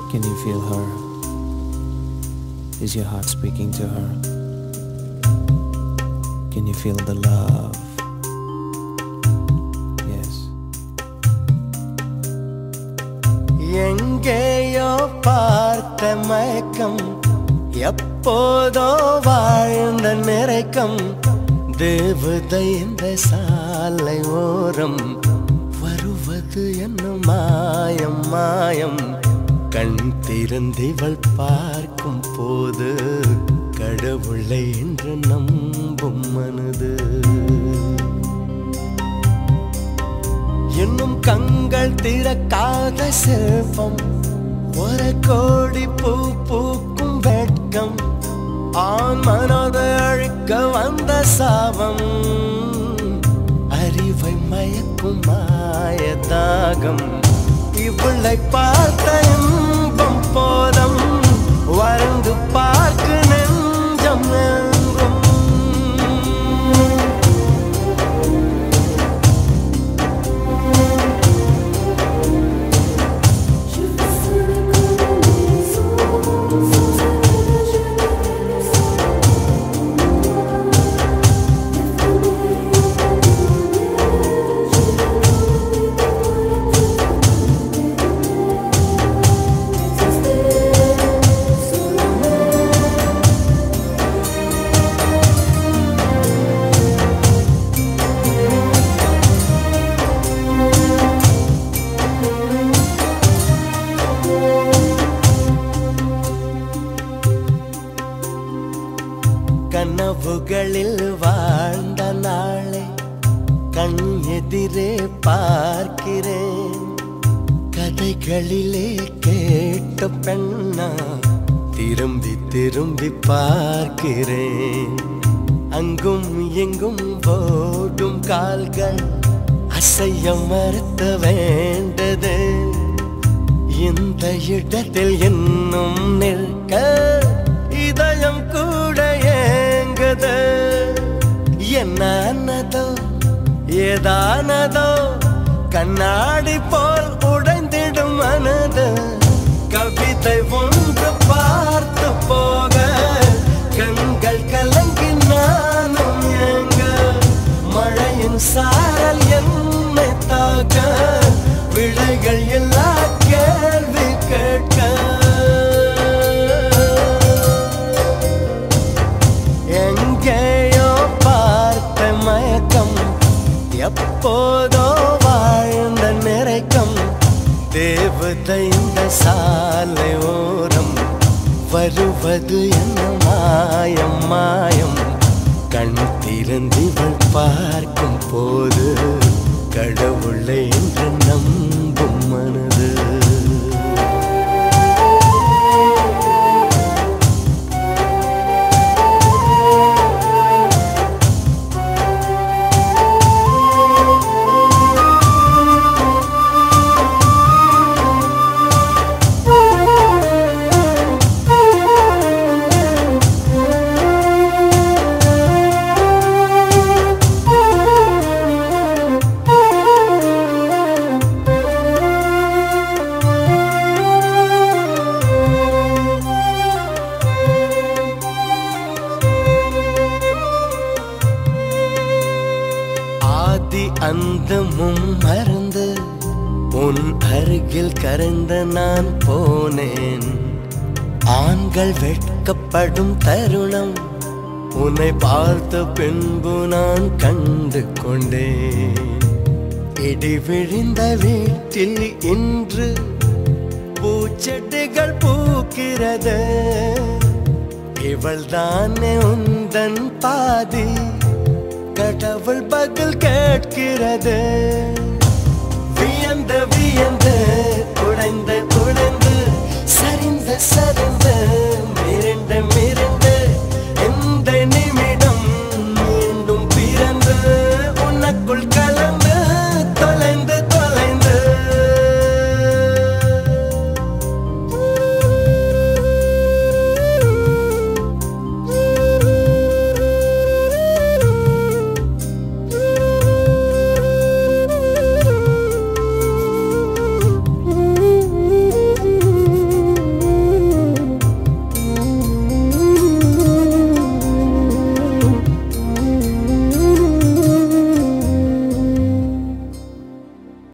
Can you feel her? Is your heart speaking to her? Can you feel the love? Yes. எங்கேயோ பார்த்த மயக்கம் எப்போதோ வாழ்ந்த நிறைக்கம் தேவதை இந்த சாலை ஓரம் வருவது என்ன மாயம் மாயம் கண் திறந்திவள் பார்க்கும் போது கடவுளை என்று நம்பும் மனது இன்னும் கண்கள் திறக்காத செல்வம் ஒரு கோடி பூ பூக்கும் வெட்கம் ஆண் மனதை அழிக்க வந்த சாபம் அறிவை மயக்கும் மாய தாகம் இவளை பார்த்த இன்பம் போதம் வறண்டு பார்க்கு நெஞ்சம் எங்கும் கனவுகளில் வாழ்ந்த நாளை கண் எதிரே பார்க்கிறேன் கதைகளிலே கேட்ட பெண்ணா திரும்பி திரும்பி பார்க்கிறேன் அங்கும் எங்கும் ஓடும் கால்கள் அசைய மறுத்த வேண்டது இந்த இடத்தில் இன்னும் நிற்க இதயம் கூட ஏங்குது என்னதோ ஏதானதோ கண்ணாடி போல் உடைந்திடும் மனது கவிதை ஒன்று பார்த்து போக கண்கள் கலங்கி நானும் ஏங்க மழையின் சாரல் என்னை தாக்க விடைகள் எல்லா கேள்வி கேட்க எங்கேயோ பார்த்த மயக்கம் எப்போதோ வாழ்ந்த நிறைக்கம் தேவதை இந்த சாலை ஓரம் வருவது என்ன மாயம் மாயம் கண் திறந்திவள் பார்க்கும் போது கடவுளை என்று நம்பும் மனது ஆதி அந்தமும் மறந்து உன் அருகில் கரைந்த நான் போனேன் ஆண்கள் வெட்கப்படும் தருணம் உன்னை பார்த்த பின்பு நான் கண்டு கொண்டேன் இடி விழுந்த வீட்டில் இன்று பூச்செடிகள் பூக்கிறது இவள் தானே உந்தன் பாதி கடவுள் பதில் கேட்கிறது வியந்து வியந்து உடைந்து உடைந்து சரிந்த சரி